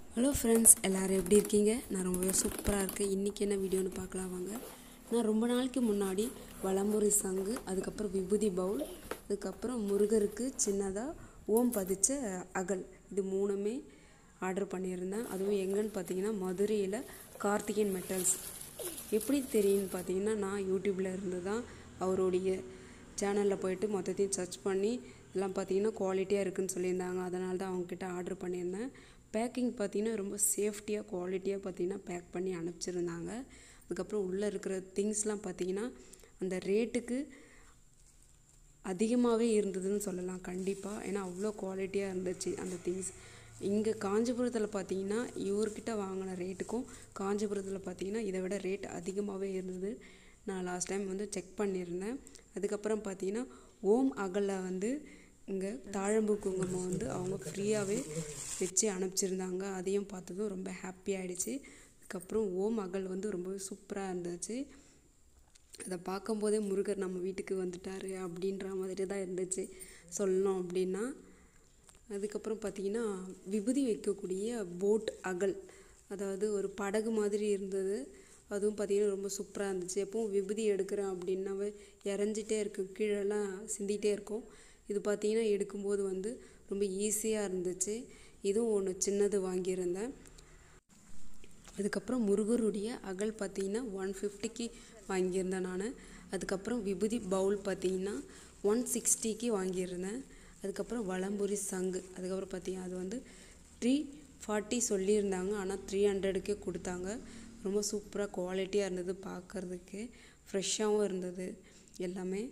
hello friends எல்லோரும் எப்படி இருக்கீங்க நான் ரொம்பவே சூப்பராக இருக்கேன் இன்றைக்கி என்ன வீடியோன்னு பார்க்கலாம் வாங்க நான் ரொம்ப நாளைக்கு முன்னாடி வலம்புரி சங்கு அதுக்கப்புறம் விபூதி பவுல் அதுக்கப்புறம் முருகருக்கு சின்னதாக ஓம் பதிச்ச அகல் இது மூணுமே ஆர்டர் பண்ணியிருந்தேன் அதுவும் எங்கன்னு பார்த்தீங்கன்னா மதுரையில் கார்த்திகேயன் மெட்டல்ஸ் எப்படி தெரியும்னு பார்த்தீங்கன்னா நான் யூடியூப்பில் இருந்து தான் அவருடைய சேனலில் போயிட்டு மொத்தத்தையும் சர்ச் பண்ணி எல்லாம் பார்த்தீங்கன்னா குவாலிட்டியாக இருக்குன்னு சொல்லியிருந்தாங்க அதனால தான் அவங்கக்கிட்ட ஆர்டர் பண்ணியிருந்தேன் பேக்கிங் பார்த்தீங்கன்னா ரொம்ப சேஃப்டியாக குவாலிட்டியாக பார்த்தீங்கன்னா பேக் பண்ணி அனுப்பிச்சிருந்தாங்க அதுக்கப்புறம் உள்ளே இருக்கிற திங்ஸ்லாம் பார்த்தீங்கன்னா அந்த ரேட்டுக்கு அதிகமாகவே இருந்ததுன்னு சொல்லலாம் கண்டிப்பாக ஏன்னா அவ்வளோ குவாலிட்டியாக இருந்துச்சு அந்த திங்ஸ் இங்கே காஞ்சிபுரத்தில் பார்த்தீங்கன்னா இவர்கிட்ட வாங்கின ரேட்டுக்கும் காஞ்சிபுரத்தில் பார்த்தீங்கன்னா இதை விட ரேட் அதிகமாகவே இருந்தது நான் லாஸ்ட் டைம் வந்து செக் பண்ணியிருந்தேன் அதுக்கப்புறம் பார்த்தீங்கன்னா ஓம் அகலில் வந்து இங்கே தாழம்பூ குங்குமம் வந்து அவங்க ஃப்ரீயாகவே வச்சு அனுப்பிச்சிருந்தாங்க அதையும் பார்த்ததும் ரொம்ப ஹாப்பி ஆகிடுச்சு அதுக்கப்புறம் ஓம் அகல் வந்து ரொம்பவே சூப்பராக இருந்துச்சு அதை பார்க்கும்போதே முருகர் நம்ம வீட்டுக்கு வந்துட்டார் அப்படின்ற மாதிரி தான் இருந்துச்சு சொல்லணும் அப்படின்னா அதுக்கப்புறம் பார்த்திங்கன்னா விபூதி வைக்கக்கூடிய போட் அகல் அதாவது ஒரு படகு மாதிரி இருந்தது அதுவும் பார்த்திங்கன்னா ரொம்ப சூப்பராக இருந்துச்சு எப்பவும் விபூதி எடுக்கிறேன் அப்படின்னாவே இறஞ்சிட்டே இருக்கும் கீழெல்லாம் சிந்திகிட்டே இருக்கும் இது பார்த்திங்கன்னா எடுக்கும்போது வந்து ரொம்ப ஈஸியாக இருந்துச்சு இதுவும் ஒன்று சின்னது வாங்கியிருந்தேன் அதுக்கப்புறம் முருகருடைய அகல் பார்த்தீங்கன்னா ஒன் ஃபிஃப்டிக்கு வாங்கியிருந்தேன் நான் அதுக்கப்புறம் விபூதி பவுல் பார்த்தீங்கன்னா ஒன் சிக்ஸ்டிக்கு வாங்கியிருந்தேன் அதுக்கப்புறம் வலம்புரி சங்கு அதுக்கப்புறம் பார்த்தீங்கன்னா அது வந்து த்ரீ ஃபார்ட்டி சொல்லியிருந்தாங்க ஆனால் த்ரீ ஹண்ட்ரடுக்கே கொடுத்தாங்க ரொம்ப சூப்பராக குவாலிட்டியாக இருந்தது பார்க்குறதுக்கு ஃப்ரெஷ்ஷாகவும் இருந்தது எல்லாமே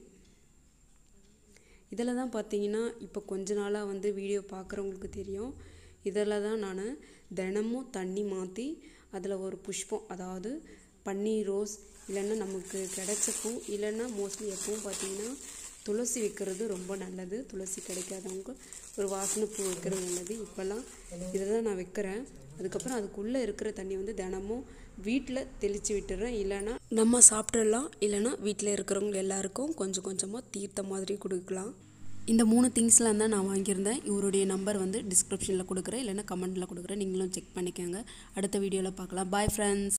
இதில் தான் பார்த்தீங்கன்னா இப்போ கொஞ்ச நாளாக வந்து வீடியோ பார்க்குறவங்களுக்கு தெரியும் இதில் தான் நான் தினமும் தண்ணி மாற்றி அதில் ஒரு புஷ்பம் அதாவது பன்னீர் ரோஸ் இல்லைன்னா நமக்கு கிடைச்ச பூ இல்லைன்னா மோஸ்ட்லி எப்பவும் பார்த்தீங்கன்னா துளசி வைக்கிறது ரொம்ப நல்லது துளசி கிடைக்காதவங்க ஒரு வாசனை பூ வைக்கிறது நல்லது இப்போல்லாம் இதை தான் நான் வைக்கிறேன் அதுக்கப்புறம் அதுக்குள்ளே இருக்கிற தண்ணி வந்து தினமும் வீட்டில் தெளித்து விட்டுறேன் இல்லைன்னா நம்ம சாப்பிட்றலாம் இல்லைன்னா வீட்டில் இருக்கிறவங்க எல்லாருக்கும் கொஞ்சம் கொஞ்சமாக தீர்த்த மாதிரி கொடுக்கலாம் இந்த மூணு திங்ஸ்லாம் தான் நான் வாங்கியிருந்தேன் இவருடைய நம்பர் வந்து டிஸ்கிரிப்ஷனில் கொடுக்குறேன் இல்லைன்னா கமெண்ட்டில் கொடுக்குறேன் நீங்களும் செக் பண்ணிக்கோங்க அடுத்த வீடியோவில் பார்க்கலாம் பாய் ஃப்ரெண்ட்ஸ்